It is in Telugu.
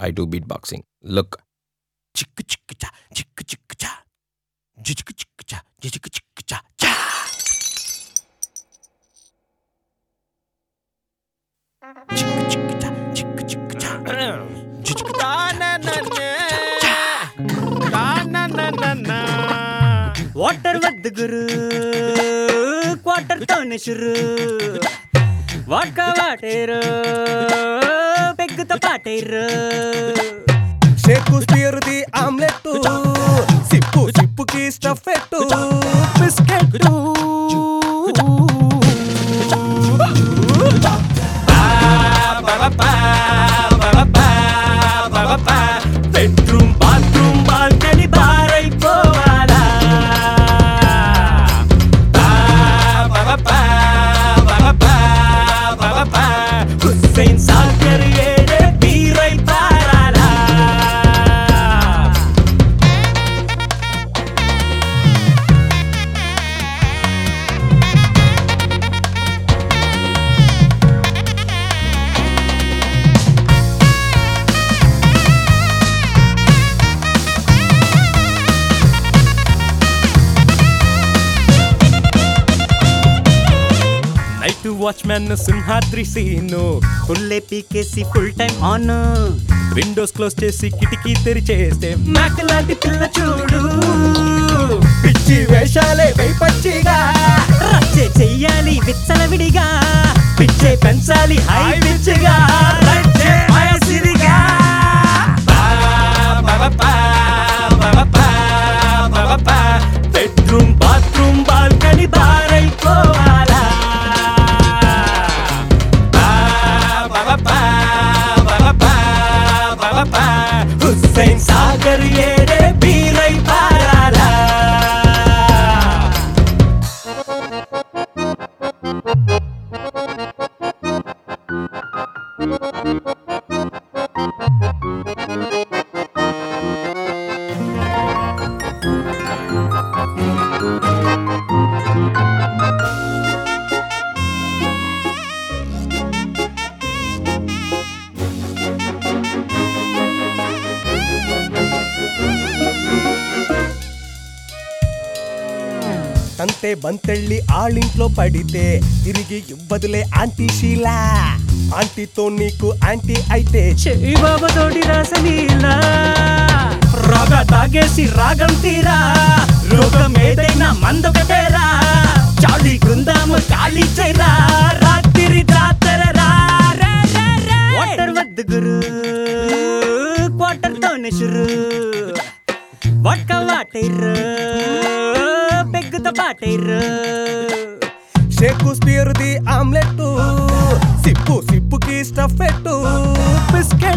I do beatboxing. Look. Chicka chicka cha, chicka chicka cha. Chicka chicka cha, chicka chicka cha, cha. Chicka chicka cha, chicka chicka cha. Chicka water వద్దు గురు క్వార్టర్ తోనే షురు వాట్కా వాటేరు పెగ్గుతో పాటేరు షేకుస్పియర్ది ఆమ్లెట్ సిప్పు సిప్పుకి స్టఫ్ ఎట్టు బిస్కెట్ బెడ్రూమ్ బాత్రూమ్ బాల్కనీ బారైపోవాలా హుస్సేన్ సాగర్ ఏడే బీరై పారాలా నైట్ వాచ్మెన్ సింహాద్రి సీను ఫుల్లే పీకేసి full time on windows close చేసి కిటికీ తెరిచేస్తే మ్యాక్ లాంటి పిల్ల చూడు పిచ్చి వేషాలే పచ్చిగా రచ్చే చెయ్యాలి విచ్చలవిడిగా పిచ్చే పెంచాలి హై పిచ్చిగా రచ్చే వయసిరిగా బెడ్రూమ్ బాత్రూమ్ బాల్కనీ బారైపోవాలా హుస్సేన్ సాగర్ ఏడే బీరై పారాలా తంతే బంతెళ్ళి ఆళ్ళింట్లో పడితే తిరిగి ఇవ్వదులే ఆంటీ షీలా ఆంటీతో నీకు ఆంటీ అయితే చెయ్యి బాబా తోటి రాసలీలా రాగా తాగేసి రాగం తీరా రోగం ఏదైనా మందొకటేరా చాలి గుందాము ఖాళీ చేయరా రాత్రి జాతరరా వాటర్ వద్దు గురు క్వార్టర్ తోనే షురు వట్క వాటైర్రు పెగ్గుతో పాటైర్రు షేకుస్పియర్ది ఆమ్లెట్ సిప్పు సిప్పుకి స్టఫ్ ఎట్టు బిస్కెట్